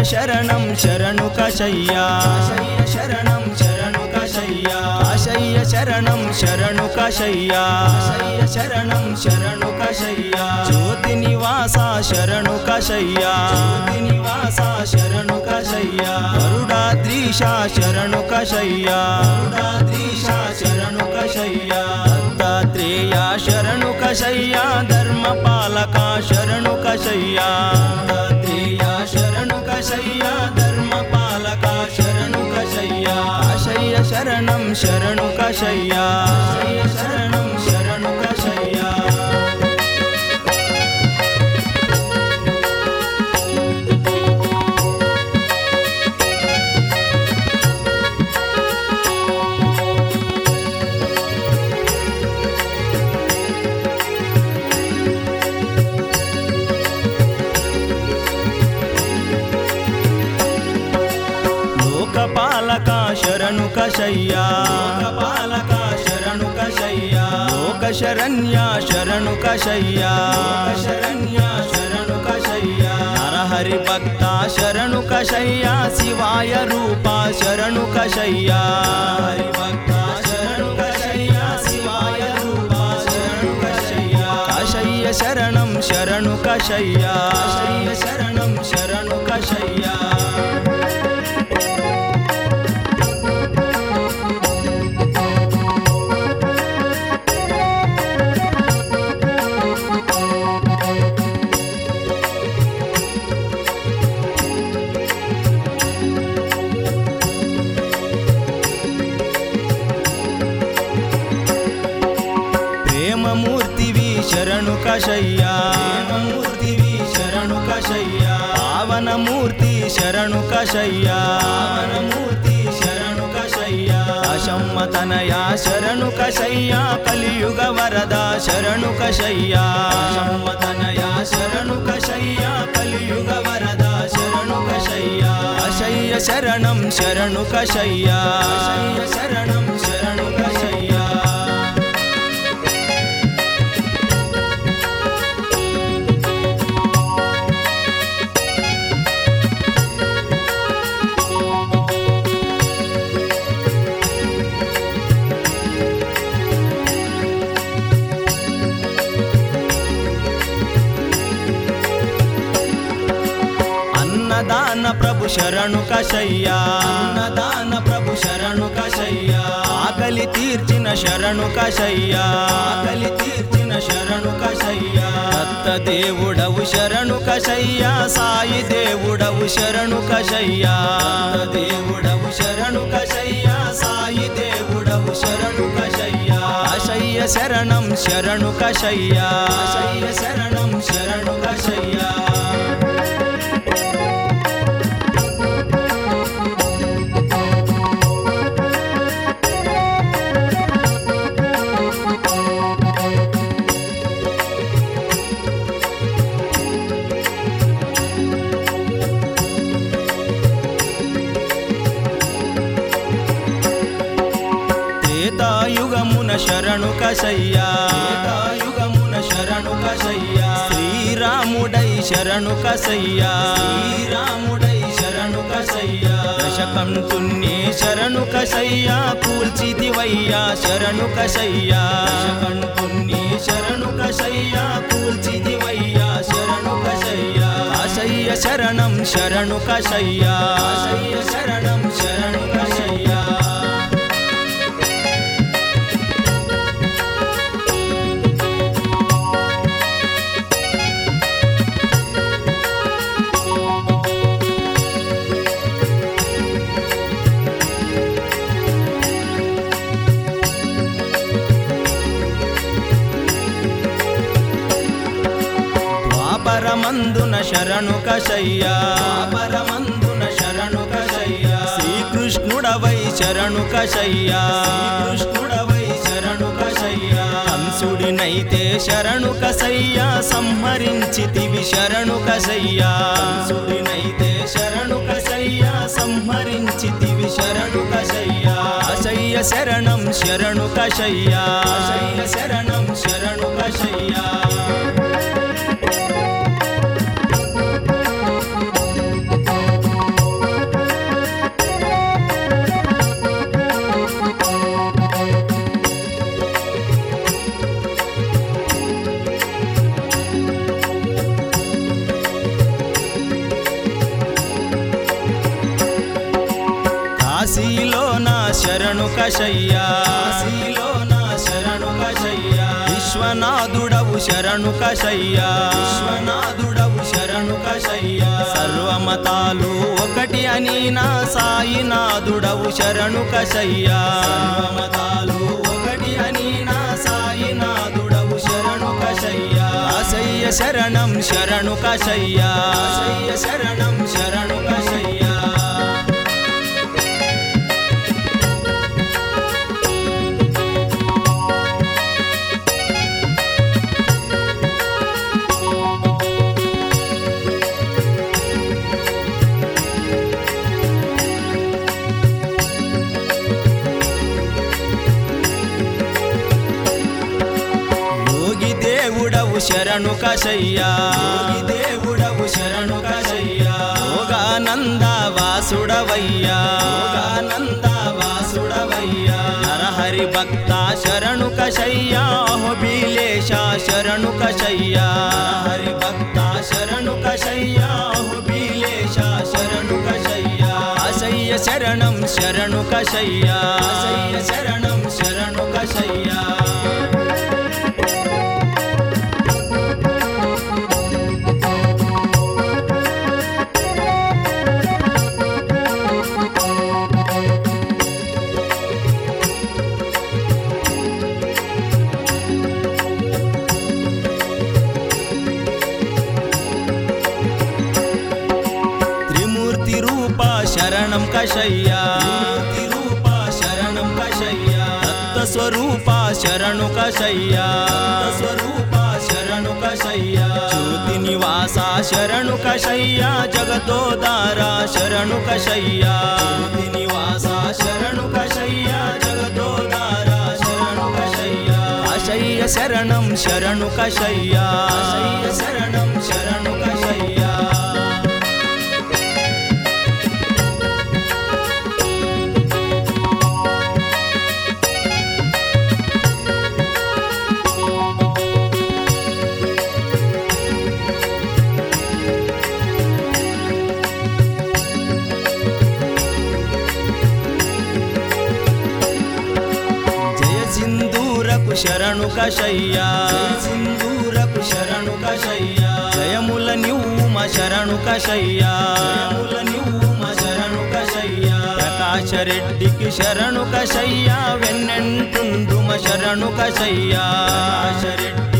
శరణం శరణు కషయ్యా శరణం శరణు కషయ్యా ఆశయ్య శరణం శరణు కషయ్యా శరణం శరణు కషయ్యా జ్యోతి నివాస శరణు కషయ్యా జ్యోతి నివాస శరణు కషయ్యా గరుడాద్రీష శరణు కషయ్యా గరుడాద్రీష శరణు కషయ్యా దత్తాత్రేయ శరణు కషయ్యా ధర్మపాలక శరణు కషయ్యా దత్తాత్రేయ శరణు కషయ్యా ధర్మపాలక శరణు కషయ్యా ఆశయ్య శరణం శరణు కషయ్యా ఆశయ్య శరణం శరణు కషయ్యా లోకపాలక శరణు కషయ్యా లోకపాలక శరణు కషయ్యా లోక శరణ్య శరణు కషయ్యా శరణ్య శరణు కషయ్యా నరహరి భక్త శరణు కషయ్యా శివాయ రూప శరణు కషయ్యా హరి భక్త శరణు కషయ్యా శివాయ రూప శరణు కషయ్యా కషయ్య శరణం శరణు కషయ్యా కషయ్య శరణం శరణు కషయ్యా ప్రేమమూర్తివి శరణు కషయ్యా ప్రేమమూర్తివి శరణు కషయ్యా పావనమూర్తి శరణు కషయ్యా పావనమూర్తి శరణు కషయ్యా అసమ్మతనయ శరణు కషయ్యా కలియుగ వరద శరణు కషయ్యా అసమ్మతనయ శరణు కషయ్యా కలియుగ వరద శరణు కషయ్యా అశయ్య శరణం శరణు కషయ్యా అశయ్య శరణం శరణు కషయ్యా అన్నదాన ప్రభు శరణు కషయ్యా అన్నదాన ప్రభు శరణు కషయ్యా ఆకలి తీర్చిన శరణు కషయ్యా ఆకలి తీర్చిన శరణు కషయ్యా దత్త దేవుడవు శరణు కషయ్యా సాయి దేవుడవు శరణు కషయ్యా దత్త దేవుడవు శరణు కషయ్యా సాయి దేవుడవు శరణు కషయ్యా అశయ్య శరణం శరణు కషయ్యా అశయ్య శరణం శరణు కషయ్యా త్రేతాయుగమున శరణు కషయ్యా త్రేతాయుగమున శరణు కషయ్యా శ్రీరాముడై శరణు కసయ్యా శ్రీరాముడై శరణు కసయ్యా దశకంతున్నే శరణు కసయ్యా కూల్చిదివయ్యా శరణు కసయ్యా దశకంతున్నే శరణు కసయ్యా కూల్చిదివయ్యా శరణు కసయ్యా ఆశయ్య శరణం శరణు కసయ్యా ఆశయ్య శరణం శరణు కసయ్యా ద్వాపరమందున శరణు కషయ్యా ద్వాపరమందున శరణు కషయ్యా శ్రీకృష్ణుడవై శరణు కషయ్యా శ్రీకృష్ణుడవై శరణు కషయ్యా కంసుడినైతే శరణు కసయ్యా సంహరించితివి శరణు కసయ్యా కంసుడినైతే శరణు కసయ్యా సంహరించితివి శరణు కసయ్యా అశయ్య శరణం శరణు కషయ్యా అశయ్య శరణం శరణు కషయ్యా కశయ్యా కాశీలోన శరణు కశయ్యా విశ్వనాథుడవు శరణు కశయ్యా విశ్వనాథుడవు శరణు కశయ్యా సర్వమతాలు ఒకటి అని నా సాయినాథుడవు శరణు కశయ్యా సర్వమతాలు ఒకటి అని నా సాయినాథుడవు శరణు కశయ్యా అసయ్య శరణం శరణు కశయ్యా అసయ్య శరణం శరణు కశయ్యా యోగి దేవుడవు శరణు కశయ్యా యోగి దేవుడవు శరణు కశయ్యా యోగానంద వాసుడవయ్యా యోగానంద వాసుడవయ్యా నరహరి భక్త శరణు కశయ్యా హోబిలేశ శరణు కశయ్యా హరి భక్త శరణు కశయ్యా హోబిలేశ శరణు కశయ్యా అసయ్య శరణం శరణు కశయ్యా అసయ్య శరణం శరణు కశయ్యా త్రిమూర్తి రూప శరణం కషయ్యా త్రిమూర్తి రూప శరణం కషయ్యా దత్త స్వరూప శరణు కషయ్యా దత్త స్వరూప శరణు కషయ్యా జ్యోతి నివాస శరణు కషయ్యా జగదోదార శరణు కషయ్యా జ్యోతి నివాస శరణు కషయ్యా జగదోదార శరణు కషయ్యా అశయ్య శరణం శరణు కషయ్యా అశయ్య శరణం శరణు కషయ్యా జయ సింధూరకు శరణు కషయ్యా సింధూరకు శరణు కషయ్యా జయముల నివ్వుమ శరణు కషయ్యా జయముల నివ్వుమ శరణు కషయ్యా ప్రకాశ రెడ్డికి శరణు కషయ్యా వెన్నెంటుండుమ శరణు కషయ్యా ప్రకాశ రెడ్డి